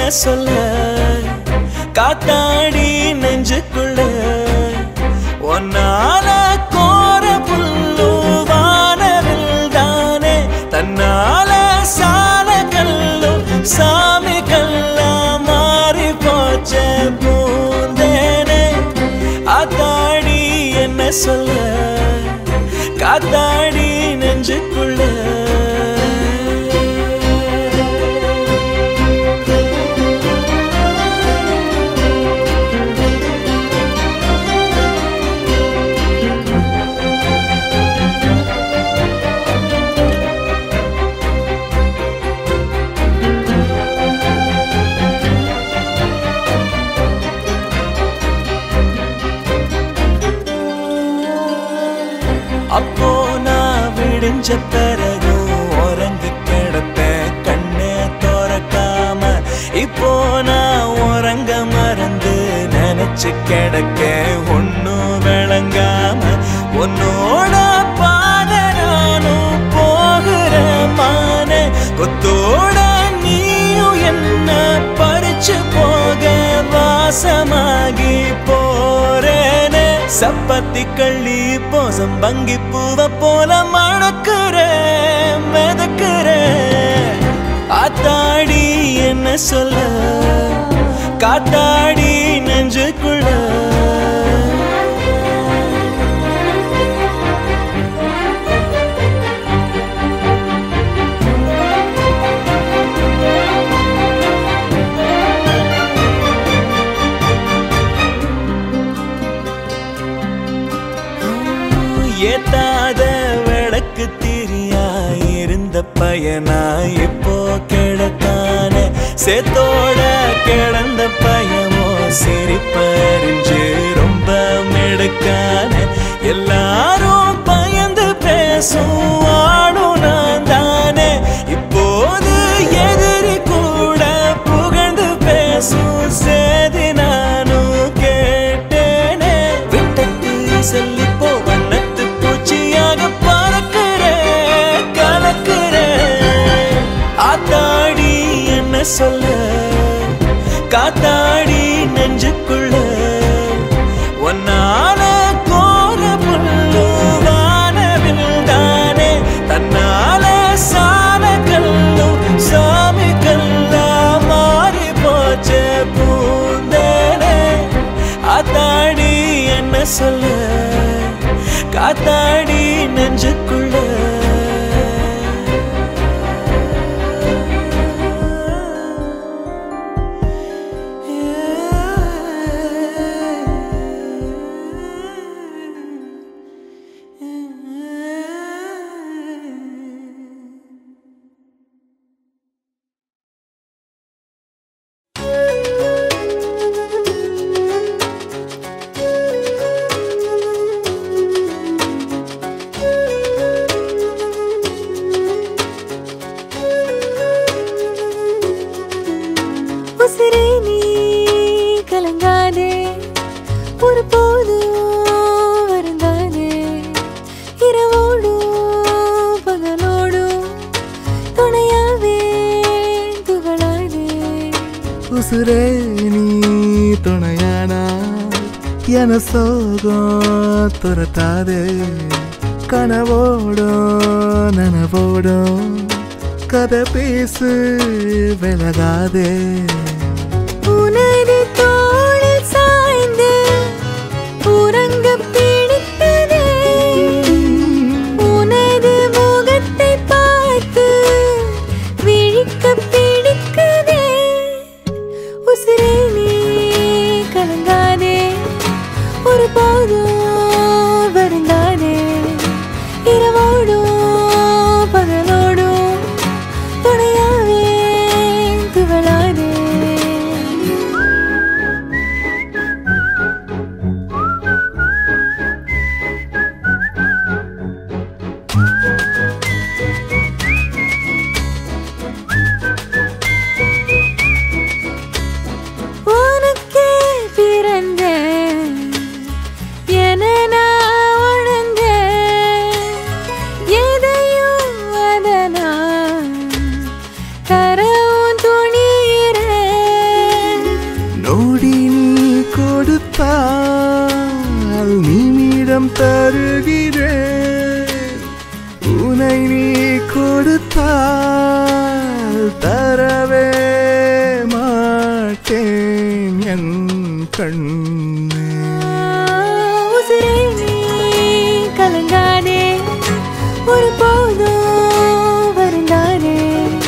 சொல்ல காத்தாடி நெஞ்சுக்குள்ள ஒன்னால கோர புல்லு வானவில் தானே தன்னால சால கல்லும் சாமி கல்லா மாறி போச்ச பூந்தேனே ஆத்தாடி என்ன சொல்ல காத்தாடி நெஞ்சுக்குள்ள அப்போ நான் விடிஞ்ச பிறகும் உறங்கி கிடப்பேன் கண்ணே திறக்காம இப்போ நான் உறங்க மறந்து நினைச்சு கிடக்க ஒன்னும் விளங்காம உன்னோட பாத நானும் போகிறேன் மானே கொத்தோட நீயும் என்ன பறிச்சு போக வாசமாகி போறேனே சப்பத்தி கள்ளி போசம் பங்கி பூவ போல மணக்கிறேன் மிதக்கிறேன் ஆத்தாடி என்ன சொல்ல காத்தாடி நெஞ்சுக்குள்ள ஏத்தாத விளக்கு திரியா இருந்த பையனா இப்போ கிடக்கான சேத்தோட கிடந்த பையமோ சிரிப்பறிஞ்சு ரொம்ப மெடுக்கான எல்லாரும் பயந்து பேசும் ஆடும் நான் தானே இப்போது எதிரி கூட புகழ்ந்து பேசும் சேதி நானும் கேட்டேனே விட்டட்டு சொல்லி போ வண்ணத்து பூச்சியாக பறக்கிறேன் கலக்கிறேன் ஆத்தாடி என்ன சொல்ல காத்தாடி நெஞ்சுக்குள்ள ஒன்னால கோர புல்லு வானவில் தானே தன்னால சால கல்லும் சாமி கல்லா மாறி போச்சே பூந்தேனே ஆத்தாடி என்ன சொல்ல காத்தாடி நெஞ்சுக்குள்ள உசிரே நீ கலங்காதே ஒரு போதும் வருந்தாதே இரவோடும் பகலோடும் துணையாவே துகளாதே உசுரே நீ துணையானா என சோகம் துரத்தாதே கனவோடும் நனவோடும் கதை பேசு விலகாதே உனது தோளில் சாய்ந்து உறங்க பிடித்ததே உனது முகத்தை பார்த்து விழிக்க பிடிக்குதே உசிரே நீ கலங்காதே ஒரு போதும் வருந்தாதே இரவோடும் பகலோடும் துணையாவே துவளாதே பார்த்தேன் என் கண்ணே உசிரே நீ கலங்காதே ஒரு போதும் வருந்தானே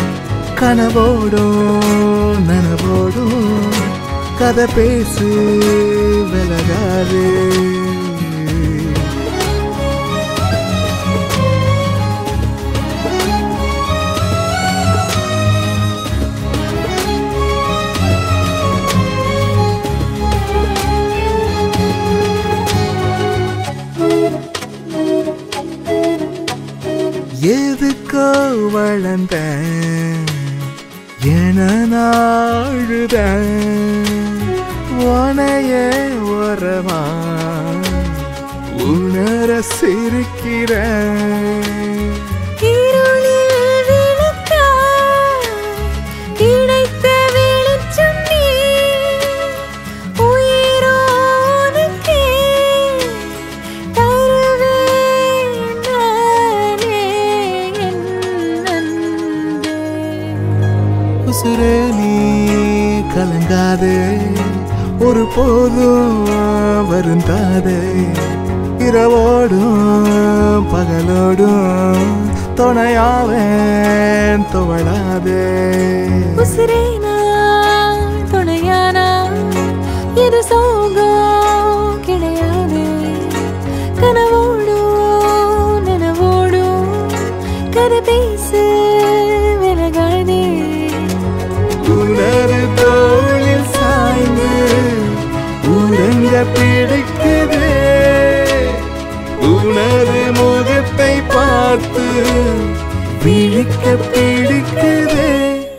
கனவோடும் நனவோடும் கதை பேசு விலகாதே எதுக்கோ வளர்ந்த என நாழுத உனைய உறவா உணர சிரிக்கிற இருளில் விளக்காய் கிடைத்த வெளிச்சம் நீ. உயிரோனுக்கே தருவேன் நானே என் அன்பே. உசுரே நீ கலங்காதே ஒரு போதும் வருந்தாதே இரவோடும் பகலோடும் துணையாவேன் துவளாதே உசிரே நான் துணையானா இது சோகம் கிடையாது கனவோடும் நினவோடும் கதை பேசு விலகாதே உணரு தோளில் சாய்ந்து உறங்க பிடிக்குதே உணரு முகத்தை பார்த்து விழிக்க பிடிக்குதே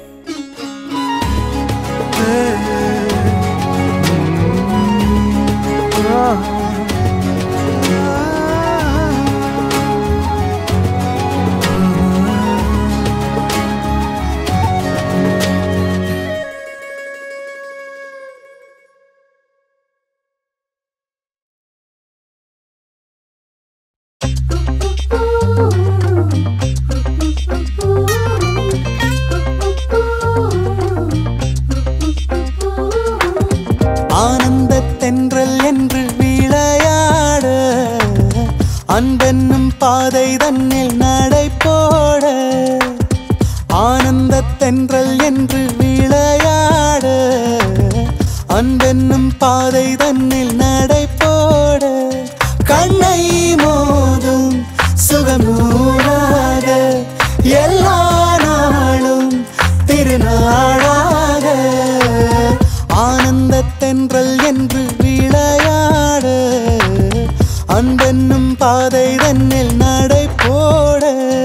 ஆனந்த தென்றல் என்று விளையாட அன்பென்னும் பாதை தன்னில் நடை போட ஆனந்த தென்றல் என்று விளையாட அன்பென்னும் பாதை தன்னில் நடை போட கண்ணை மோதும் சுகமூடாக எல்லா நாளும் திருநாளாக ஆனந்த தென்றல் என்று விளையாட அன்பென்னும் பாதை தன்னில் நடை போட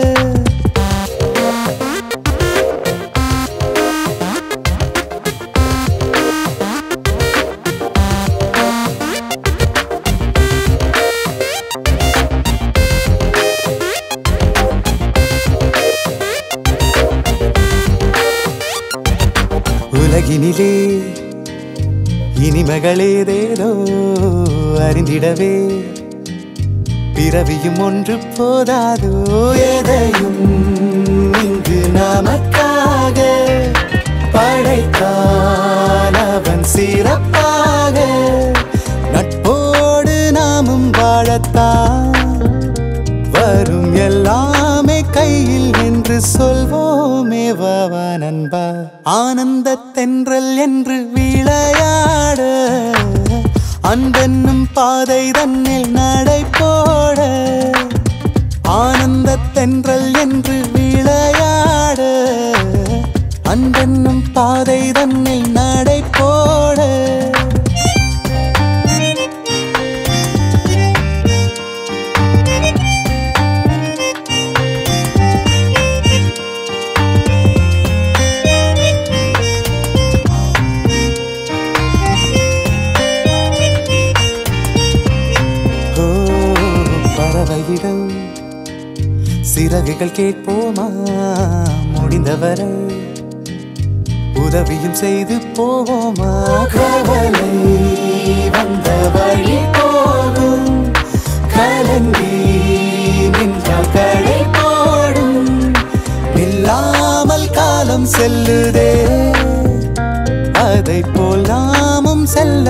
உலகினிலே இனிமகளேதேதோ அறிந்திடவே பிறவியும் ஒன்று போதாதோ எதையும் இங்கு நமக்காக படைத்தான் அவன் சிறப்பாக நட்போடு நாமும் வாழத்தான் வரும் எல்லாமே கையில் என்று சொல்வோமே வாவா நண்பா ஆனந்த தென்றல் என்று விளையாட அன்பென்னும் பாதை தன்னில் நடை போட ஆனந்த தென்றல் என்று விளையாட அன்பென்னும் பாதை தன்னில் நடை போட ஓ பறவையிடம் சிறகுகள் கேட்போமா முடிந்தவரை உதவியும் செய்து போவோமா கவலை வந்த வழி போகும் கலங்கி நின்றால் கடை போடும் நில்லாமல் காலம் செல்லுதே அதை போல்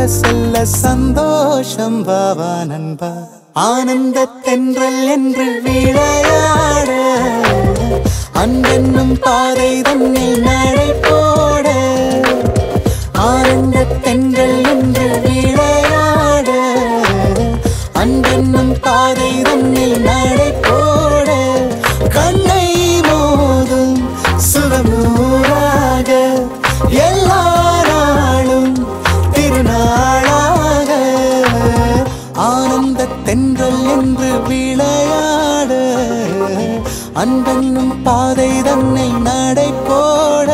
செல்ல சந்தோஷம் வாவா நண்பா ஆனந்த தென்றல் என்று விளையாட அன்பென்னும் பாதை தன்னில் நடை போட ஆனந்த தென்றல் என்று விளையாட அன்பென்னும் பாதை தன்னில் நடை போட கண்ணை மோதும் சுகமூராக எல்லா நாளும் திருநாளாக ஆனந்த தென்றல் என்று விளையாட அன்பென்னும் பாதை தன்னை நடை போட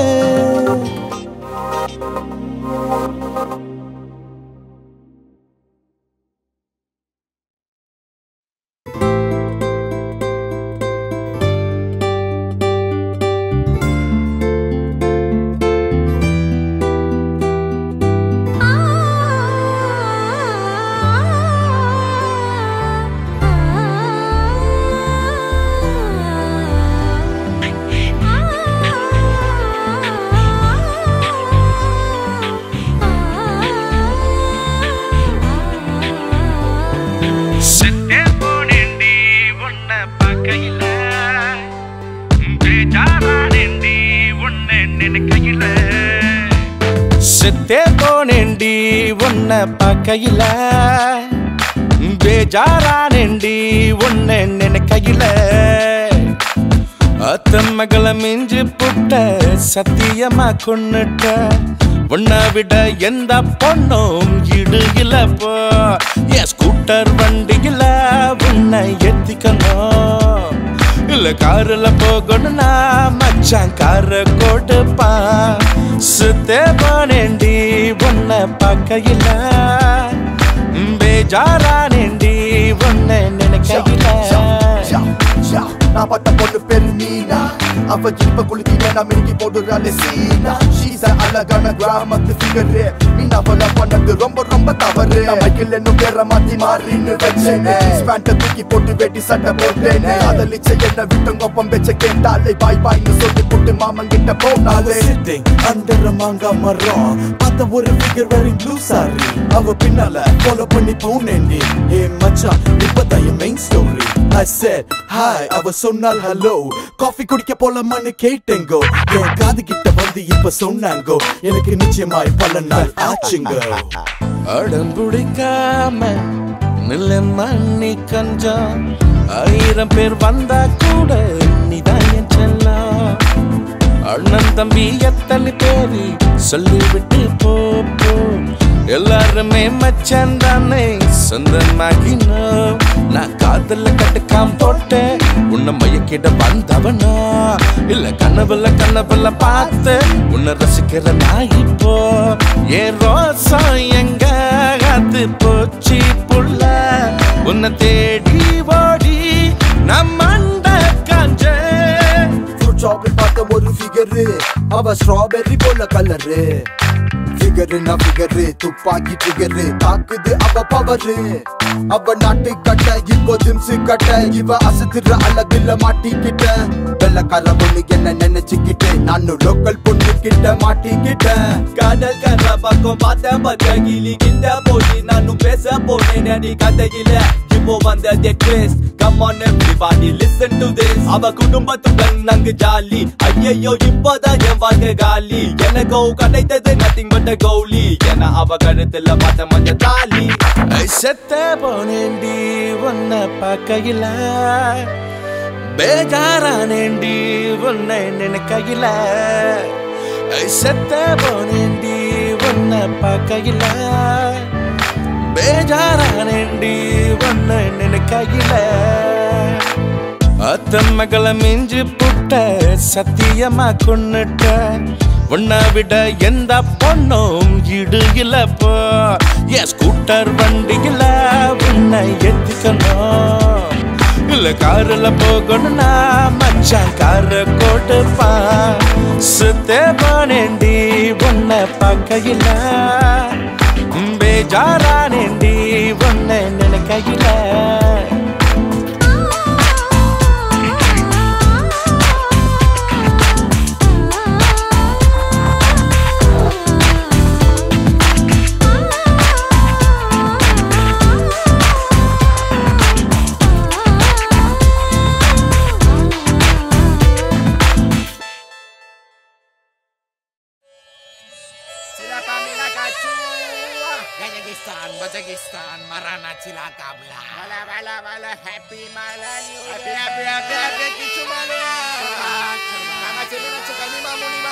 செத்தே போனேண்டி உன்னை பார்க்கையில பேஜாரானேண்டி உன்னை நினைக்கையில செத்தே போனேண்டி உன்னை பார்க்கையில பேஜாரானேண்டி உன்னை நினைக்கையில அத்த மகளை மிஞ்சு புட்ட சத்தியமா கொன்னுட்ட உன்னை விட எந்த பொண்ணும் இடு இல்லப்போ என் ஸ்கூட்டர் வண்டியில உன்னை ஏத்திக்கணும் இல்ல காருல போகணும்னா மச்சான் கார கொடுப்பா சுத்தே போனேண்டி உன்னை பார்க்கையில பேஜாரானேண்டி உன்னை நினைக்கையில நான் பார்த்த பொண்ணு பேரு மீனா அவ இப்ப குளிக்கில நான் மிருகி போடுறாளே சீனா ஷீஸ் அழகான கிராமத்து ஃபிகரு மீனா போல பண்ணது ரொம்ப ரொம்ப தவறு மைக்கில் என்னும் பேரை மாத்தி மாறின்னு வச்சேனே ஸ்பேண்ட தூக்கி போட்டு வெட்டி சட்டை போட்டேனே அதலிச்ச என்ன விட்டு கொப்பம் வச்ச கேட்டாலே பாய் பாய்னு சொல்லி போட்டு மாமன் கிட்ட போனாலே sitting under a manga மரம் பார்த்த ஒரு ஃபிகர் wearing blue saree அவ பின்னால ஃபாலோ பண்ணி போனேன்டி ஏ மச்சான் இப்பதான் என் main story I said hi அவ சொன்னால் ஹலோ காஃபி குடிக்க போலாமான்னு கேட்டேங்கோ என் காது கிட்ட வந்து இப்ப சொன்னாங்கோ எனக்கு நிச்சயமாய் பல நாள் ஆச்சுங்க அடம்புடிக்காம நில்ல மண்ணி கஞ்சம் ஆயிரம் பேர் வந்தா கூட நீதான் என் செல்லம் அண்ணன் தம்பி எத்தனை பேரு சொல்லிவிட்டு போ போ எல்லாருமே மச்சான் தானே சொந்தமாகினோம் நான் காதல கட்டுக்காம் போட்டேன் உன்னை மையக்கிட்ட வந்தவனா இல்ல கனவுல கனவுல பார்த்து உன்னை ரசிக்கிற நான் இப்போ ஏன் ரோசம் எங்க அது போச்சு புள்ள உன்னை தேடி ஓடி நம்ம காஞ்சேன் ஃப்ரூட் ஷாப்பில் பார்த்த ஒரு ஃபிகரு அவ ஸ்ட்ராபெர்ரி போல கலரு ஃபிகரு நான் ஃபிகரு துப்பாக்கி ட்ரிகரு தாக்குது அவ பவரு அவ நாட்டு கட்ட இப்போ ஜிம்ஸு கட்ட இவ அசத்துற அழகுல மாட்டிக்கிட்ட வெள்ளக்கார பொண்ணு என்ன நினைச்சுக்கிட்டு நானும் லோக்கல் பொண்ணு கிட்ட மாட்டிக்கிட்டேன் காதல் கர பக்கம் பார்த்த பத்தகிலி கிட்ட போய் நானும் பேச போனேன் அடி கதையில இப்போ வந்ததே twist come on everybody listen to this அவ குடும்பத்துடன் அங்கு ஜாலி ஐயையோ இப்போதான் என் வாழ்க்கை காலி எனக்கோ கிடைத்தது நத்திங் பட் கௌலி என அவ கழுத்துல பார்த்த மஞ்ச தாலி செத்த போனேண்டி உன்னை பார்க்கையில பேஜாரானேண்டி உன்னை நினைக்கையில செத்த போனேண்டி உன்னை பார்க்கையில பேஜாரானேண்டி உன்னை நினைக்கையில அத்த மகளை மிஞ்சு புட்ட சத்தியமா கொன்னுட்ட உன்னை விட எந்த பொண்ணும் இடு இல்லப்போ என் ஸ்கூட்டர் வண்டியில உன்னை ஏத்திக்கணும் இல்ல காருல போகணும்னா மச்சான் கார கொடுப்பா சுத்தே போனேண்டி உன்னை பார்க்கையில பேஜாரானேண்டி உன்னை நினைக்கையில ஆ Sila Pamela Kachua. Kazakhstan, Kazakhstan, Marana Sila Kabla. Wala, wala, wala. Happy Malan New Year. Happy, happy, happy, happy. Kichu Malia. Mama Celina Chuka Lima Mulima.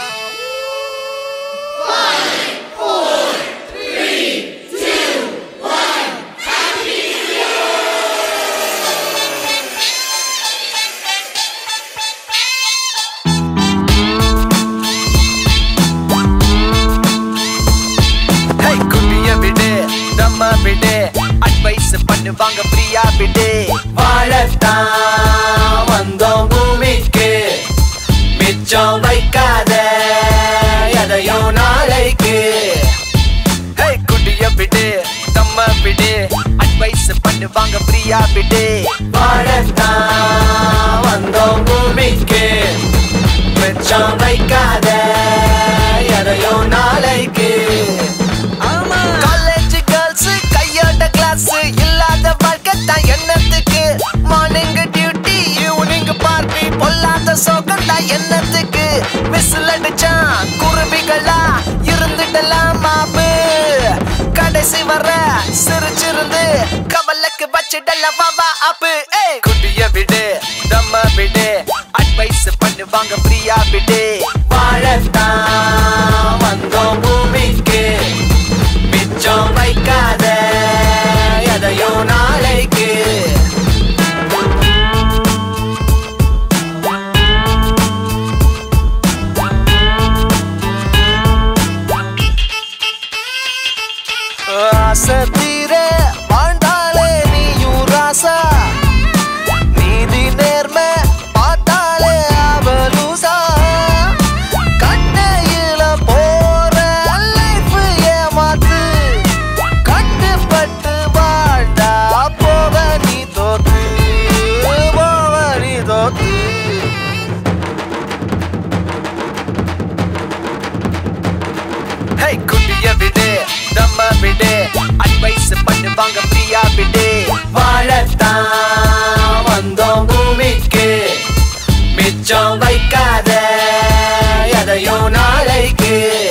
ஹே குட்டிய விடு நம்ம விடு அட்வைஸ் பண்ணுவாங்க பிரியா விடு வாழத்தான் வந்தோம் பூமிக்கு மிச்சம் வைக்காத எதையும் நாளைக்கு ஹே குட்டிய விடு நம்ம விடு அட்வைஸ் பண்ணுவாங்க பிரியா விடு வாழத்தான் வந்தோம் பூமிக்கு மிச்சம் வைக்காத எதையும் நாளைக்கு காலேஜ் கேர்ள்ஸ் கையோட கிளாஸ் இல்லாத வாழ்க்கை தான் என்னத்துக்கு மார்னிங் டியூட்டி ஈவினிங் பார்ட்டி பொல்லாத சோகம் தான் என்னத்துக்கு விசில் அடிச்சான் குருவிகளா இருந்துடலாம் மாப்பு கடைசி வர சிரிச்சிருந்து கவலைக்கு வச்சிடலாம் வாவா அப்பு ஏய் குட்டிய விடு தம்ம விடு அட்வைஸ் பண்ணுவாங்க பிரியா விடு வாழத்தான் வந்தோம் பூமிக்கு மிச்சம் வைக்காத எதையும் நாளைக்கு ஆசை தீர வாழ்ந்தாலே நீயும் ராசா நீதி நேர்மை பார்த்தாலே அவலூசா கண்டையில போற லைஃப் ஏமாத்து கட்டுப்பட்டு வாழ்ந்தா போக நீ தோத்து போக நீ தோத்து ஹே குட்டிய விடு நம்ம விடு அட்வைஸ் பண்ணுவாங்க பிரியா விடு வாழத்தான் வந்தோம் பூமிக்கு மிச்சம் வைக்காத எதையும் நாளைக்கு